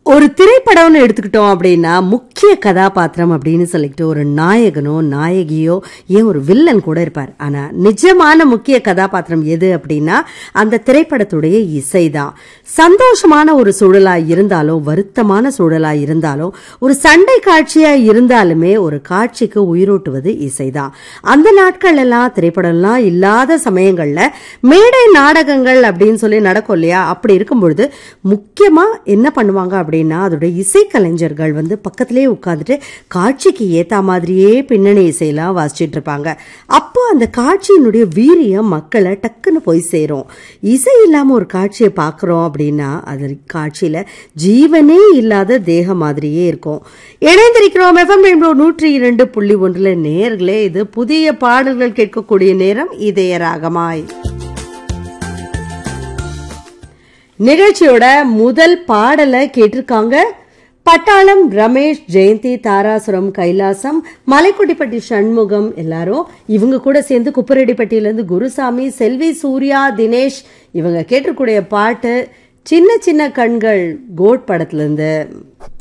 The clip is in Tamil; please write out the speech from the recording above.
ஒரு திரைப்படம்னு எடுத்துக்கிட்டோம் அப்படின்னா முக்கிய கதாபாத்திரம் அப்படின்னு சொல்லிட்டு ஒரு நாயகனோ நாயகியோ ஏன் ஒரு வில்லன் கூட இருப்பார் ஆனா நிஜமான முக்கிய கதாபாத்திரம் எது அப்படின்னா அந்த திரைப்படத்துடைய இசைதான் சந்தோஷமான ஒரு சூழலா இருந்தாலும் வருத்தமான சூழலா இருந்தாலும் ஒரு சண்டை காட்சியா இருந்தாலுமே ஒரு காட்சிக்கு உயிரோட்டுவது இசைதான் அந்த நாட்கள் எல்லாம் திரைப்படம்லாம் இல்லாத சமயங்கள்ல மேடை நாடகங்கள் அப்படின்னு சொல்லி நடக்கும் இல்லையா அப்படி இருக்கும் பொழுது முக்கியமா என்ன பண்ணுவாங்க அப்படின்னா அதோட இசைக்கலைஞர்கள் வந்து பக்கத்திலே உட்காந்துட்டு காட்சிக்கு ஏத்த மாதிரியே பின்னணி இசையெல்லாம் வாசிச்சிட்டு இருப்பாங்க அப்போ அந்த காட்சியினுடைய வீரியம் மக்களை டக்குன்னு போய் சேரும் இசை இல்லாம ஒரு காட்சியை பார்க்குறோம் அப்படின்னா அது காட்சியில ஜீவனே இல்லாத தேகம் மாதிரியே இருக்கும் இணைந்திருக்கிறோம் எஃப்எம் ரெயின்போ நூற்றி இரண்டு புள்ளி ஒன்றுல நேர்களே இது புதிய பாடல்கள் கேட்கக்கூடிய நேரம் இதய ராகமாய் நிகழ்ச்சியோட முதல் பாடலை கேட்டிருக்காங்க பட்டாளம் ரமேஷ் ஜெயந்தி தாராசுரம் கைலாசம் மலைக்குடிப்பட்டி சண்முகம் எல்லாரும் இவங்க கூட சேர்ந்து குப்பரெட்டிப்பட்டியிலேருந்து குருசாமி செல்வி சூர்யா தினேஷ் இவங்க கேட்டிருக்கூடிய பாட்டு சின்ன சின்ன கண்கள் கோட் படத்துலேருந்து